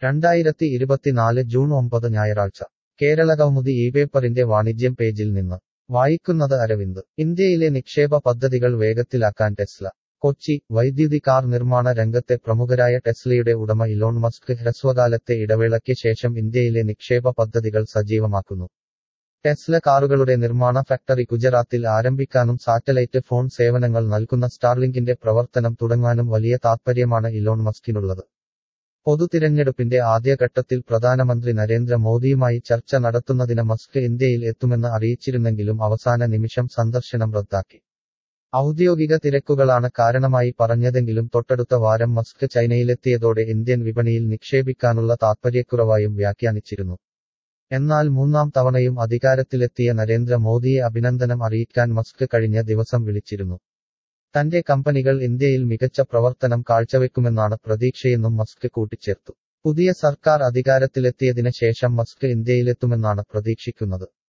രണ്ടായിരത്തി ഇരുപത്തിനാല് ജൂൺ ഒമ്പത് ഞായറാഴ്ച കേരളകൗമുദി ഈ പേപ്പറിന്റെ വാണിജ്യം പേജിൽ നിന്ന് വായിക്കുന്നത് അരവിന്ദ് ഇന്ത്യയിലെ നിക്ഷേപ പദ്ധതികൾ വേഗത്തിലാക്കാൻ ടെസ്ല കൊച്ചി വൈദ്യുതി കാർ നിർമ്മാണ രംഗത്തെ പ്രമുഖരായ ടെസ്ലയുടെ ഉടമ ഇലോൺ മസ്ക് ഹ്രസ്വകാലത്തെ ഇടവേളയ്ക്ക് ശേഷം ഇന്ത്യയിലെ നിക്ഷേപ പദ്ധതികൾ സജീവമാക്കുന്നു ടെസ്ല കാറുകളുടെ നിർമ്മാണ ഫാക്ടറി ഗുജറാത്തിൽ ആരംഭിക്കാനും സാറ്റലൈറ്റ് ഫോൺ സേവനങ്ങൾ നൽകുന്ന സ്റ്റാർലിങ്കിന്റെ പ്രവർത്തനം തുടങ്ങാനും വലിയ താൽപ്പര്യമാണ് ഇലോൺ മസ്കിനുള്ളത് പൊതുതിരഞ്ഞെടുപ്പിന്റെ ആദ്യഘട്ടത്തിൽ പ്രധാനമന്ത്രി നരേന്ദ്ര മോദിയുമായി ചർച്ച നടത്തുന്നതിന് മസ്ക് ഇന്ത്യയിൽ എത്തുമെന്ന് അറിയിച്ചിരുന്നെങ്കിലും അവസാന നിമിഷം സന്ദർശനം റദ്ദാക്കി ഔദ്യോഗിക തിരക്കുകളാണ് കാരണമായി പറഞ്ഞതെങ്കിലും തൊട്ടടുത്ത വാരം മസ്ക് ചൈനയിലെത്തിയതോടെ ഇന്ത്യൻ വിപണിയിൽ നിക്ഷേപിക്കാനുള്ള താൽപ്പര്യക്കുറവായും വ്യാഖ്യാനിച്ചിരുന്നു എന്നാൽ മൂന്നാം തവണയും അധികാരത്തിലെത്തിയ നരേന്ദ്ര മോദിയെ അഭിനന്ദനം അറിയിക്കാൻ മസ്ക് കഴിഞ്ഞ ദിവസം വിളിച്ചിരുന്നു തന്റെ കമ്പനികൾ ഇന്ത്യയിൽ മികച്ച പ്രവർത്തനം കാഴ്ചവെക്കുമെന്നാണ് പ്രതീക്ഷയെന്നും മസ്ക് കൂട്ടിച്ചേർത്തു പുതിയ സർക്കാർ അധികാരത്തിലെത്തിയതിന് ശേഷം മസ്ക് ഇന്ത്യയിലെത്തുമെന്നാണ് പ്രതീക്ഷിക്കുന്നത്